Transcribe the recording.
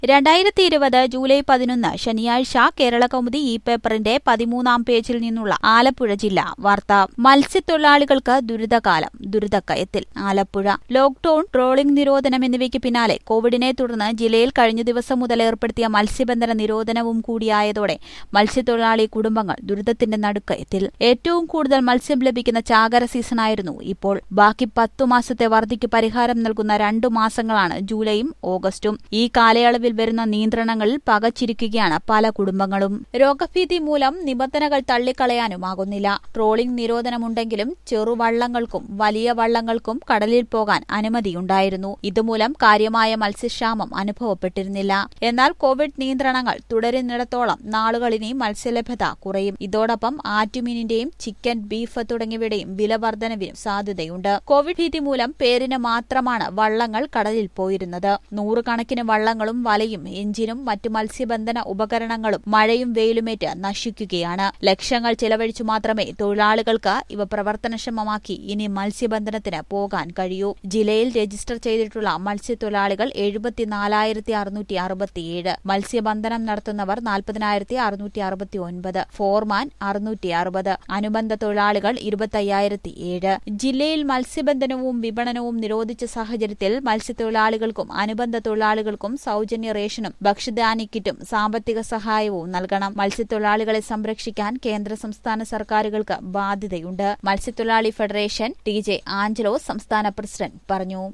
രണ്ടായിരത്തി ഇരുപത് ജൂലൈ പതിനൊന്ന് ശനിയാഴ്ച കേരള കൗമുദി ഇ പേപ്പറിന്റെ പതിമൂന്നാം പേജിൽ നിന്നുള്ള ആലപ്പുഴ ജില്ല വാർത്ത മത്സ്യത്തൊഴിലാളികൾക്ക് ദുരിതകാലം ദുരിതക്കയത്തിൽ ആലപ്പുഴ ലോക്ഡൌൺ ട്രോളിംഗ് നിരോധനം എന്നിവയ്ക്ക് പിന്നാലെ കോവിഡിനെ തുടർന്ന് ജില്ലയിൽ കഴിഞ്ഞ ദിവസം മുതൽ ഏർപ്പെടുത്തിയ മത്സ്യബന്ധന നിരോധനവും കൂടിയായതോടെ മത്സ്യത്തൊഴിലാളി കുടുംബങ്ങൾ ദുരിതത്തിന്റെ നടുക്കയത്തിൽ ഏറ്റവും കൂടുതൽ മത്സ്യം ലഭിക്കുന്ന ചാകര സീസണായിരുന്നു ഇപ്പോൾ ബാക്കി പത്തു മാസത്തെ വർദ്ധിക്ക് പരിഹാരം നൽകുന്ന രണ്ടു മാസങ്ങളാണ് ജൂലൈയും ഓഗസ്റ്റും ഈ കാലയളവിൽ വരുന്ന നിയന്ത്രണങ്ങളിൽ പകച്ചിരിക്കുകയാണ് പല കുടുംബങ്ങളും രോഗഭീതി മൂലം നിബന്ധനകൾ തള്ളിക്കളയാനുമാകുന്നില്ല ട്രോളിംഗ് നിരോധനമുണ്ടെങ്കിലും ചെറുവള്ളങ്ങൾക്കും വലിയ വള്ളങ്ങൾക്കും കടലിൽ പോകാൻ അനുമതിയുണ്ടായിരുന്നു ഇതുമൂലം കാര്യമായ മത്സ്യക്ഷാമം അനുഭവപ്പെട്ടിരുന്നില്ല എന്നാൽ കോവിഡ് നിയന്ത്രണങ്ങൾ തുടരുന്നിടത്തോളം നാളുകളിനി മത്സ്യലഭ്യത കുറയും ഇതോടൊപ്പം ആറ്റുമീനിന്റെയും ചിക്കൻ ബീഫ് തുടങ്ങിയവയുടെയും വില വർധനവിനും സാധ്യതയുണ്ട് കോവിഡ് ഭീതി മൂലം പേരിന് മാത്രമാണ് വള്ളങ്ങൾ കടലിൽ പോയിരുന്നത് നൂറുകണക്കിന് വള്ളങ്ങളും വലയും എഞ്ചിനും മറ്റു മത്സ്യബന്ധന ഉപകരണങ്ങളും മഴയും വെയിലുമേറ്റ് നശിക്കുകയാണ് ലക്ഷങ്ങൾ ചെലവഴിച്ചു മാത്രമേ തൊഴിലാളികൾക്ക് ഇവ പ്രവർത്തനക്ഷമമാക്കി ഇനി മത്സ്യബന്ധനത്തിന് പോകാൻ കഴിയൂ ജില്ലയിൽ രജിസ്റ്റർ ചെയ്തിട്ടുള്ള മത്സ്യത്തൊഴിലാളികൾ എഴുപത്തിനാലായിരത്തി അറുന്നൂറ്റി അറുപത്തിയേഴ് മത്സ്യബന്ധനം നടത്തുന്നവർ നാൽപ്പതിനായിരത്തി അറുന്നൂറ്റി അറുപത്തി ഒൻപത് ഫോർമാൻ അറുന്നൂറ്റി അറുപത് അനുബന്ധ തൊഴിലാളികൾ ഇരുപത്തയ്യായിരത്തി ഏഴ് ജില്ലയിൽ മത്സ്യബന്ധനവും വിപണനവും നിരോധിച്ച സാഹചര്യത്തിൽ മത്സ്യത്തൊഴിലാളികൾക്കും അനുബന്ധ തൊഴിലാളികൾക്കും സൗജന്യ റേഷനും ഭക്ഷ്യധാന്യ കിറ്റും സാമ്പത്തിക സഹായവും നൽകണം മത്സ്യത്തൊഴിലാളികളെ സംരക്ഷിക്കാൻ കേന്ദ്ര സംസ്ഥാന സർക്കാരുകൾക്ക് ബാധ്യതയുണ്ട് മത്സ്യത്തൊഴിലാളി ഫെഡറേഷൻ ടി ജെ ആഞ്ചലോ സംസ്ഥാന പ്രസിഡന്റ് പറഞ്ഞു